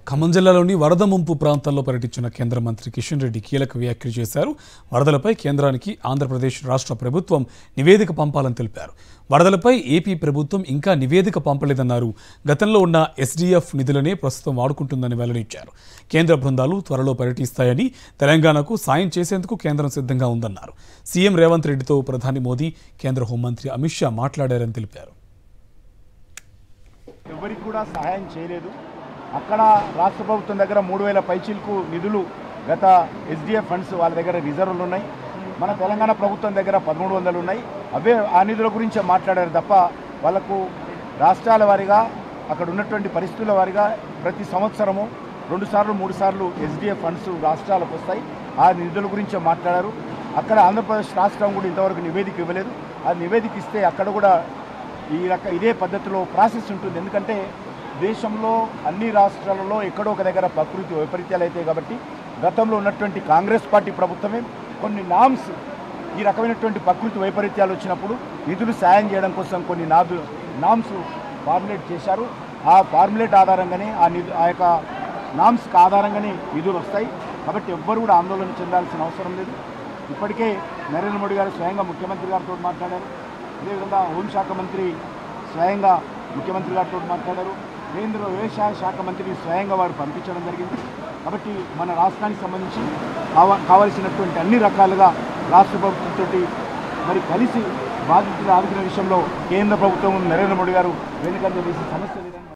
ఖమ్మం జిల్లాలోని వరద ముంపు ప్రాంతాల్లో పర్యటించిన కేంద్ర మంత్రి కిషన్ రెడ్డి కీలక వ్యాఖ్యలు చేశారు వరదలపై కేంద్రానికి ఆంధ్రప్రదేశ్ రాష్ట్ర ప్రభుత్వం నివేదిక పంపాలని తెలిపారు వరదలపై ఏపీ ప్రభుత్వం ఇంకా నివేదిక పంపలేదన్నారు గతంలో ఉన్న ఎస్డీఎఫ్ నిధులనే ప్రస్తుతం వాడుకుంటుందని వెల్లడించారు కేంద్ర బృందాలు త్వరలో పర్యటిస్తాయని తెలంగాణకు సాయం చేసేందుకు కేంద్రం సిద్ధంగా ఉందన్నారు సీఎం రేవంత్ రెడ్డితో ప్రధాని మోదీ కేంద్ర హోంమంత్రి అమిత్ షా మాట్లాడారని తెలిపారు ఎవరికి కూడా సహాయం చేయలేదు అక్కడ రాష్ట్ర ప్రభుత్వం దగ్గర మూడు వేల పైచీలకు నిధులు గత ఎస్డిఎఫ్ ఫండ్స్ వాళ్ళ దగ్గర రిజర్వులు ఉన్నాయి మన తెలంగాణ ప్రభుత్వం దగ్గర పదమూడు వందలు ఉన్నాయి అవే ఆ నిధుల గురించే మాట్లాడారు తప్ప వాళ్ళకు రాష్ట్రాల వారీగా అక్కడ ఉన్నటువంటి పరిస్థితుల వారీగా ప్రతి సంవత్సరము రెండు సార్లు మూడు సార్లు ఎస్డిఎఫ్ ఫండ్స్ రాష్ట్రాలకు వస్తాయి ఆ నిధుల గురించే మాట్లాడారు అక్కడ ఆంధ్రప్రదేశ్ రాష్ట్రం కూడా ఇంతవరకు నివేదిక ఇవ్వలేదు ఆ నివేదిక ఇస్తే అక్కడ కూడా ఈ రక ఇదే పద్ధతిలో ప్రాసెస్ ఉంటుంది ఎందుకంటే దేశంలో అన్ని రాష్ట్రాలలో ఎక్కడో ఒక దగ్గర ప్రకృతి వైపరీత్యాలు అవుతాయి కాబట్టి గతంలో ఉన్నటువంటి కాంగ్రెస్ పార్టీ ప్రభుత్వమే కొన్ని నామ్స్ ఈ రకమైనటువంటి ప్రకృతి వైపరీత్యాలు వచ్చినప్పుడు నిధులు సాయం చేయడం కోసం కొన్ని నాదు నామ్స్ ఫార్ములేట్ చేశారు ఆ ఫార్ములేట్ ఆధారంగానే ఆ నిధు ఆ యొక్క నామ్స్కి ఆధారంగానే నిధులు వస్తాయి కాబట్టి ఎవ్వరు కూడా ఆందోళన చెందాల్సిన అవసరం లేదు ఇప్పటికే నరేంద్ర మోడీ గారు స్వయంగా ముఖ్యమంత్రి గారితో మాట్లాడారు అదేవిధంగా హోంశాఖ మంత్రి స్వయంగా ముఖ్యమంత్రి గారితో మాట్లాడారు కేంద్ర వ్యవసాయ శాఖ మంత్రిని స్వయంగా వారు పంపించడం జరిగింది కాబట్టి మన రాష్ట్రానికి సంబంధించి కావ కావలసినటువంటి అన్ని రకాలుగా రాష్ట్ర ప్రభుత్వంతో మరి కలిసి బాధితులు ఆదుకునే విషయంలో కేంద్ర ప్రభుత్వం నరేంద్ర మోడీ గారు వెనుకంజ వేసే సమస్య లేదని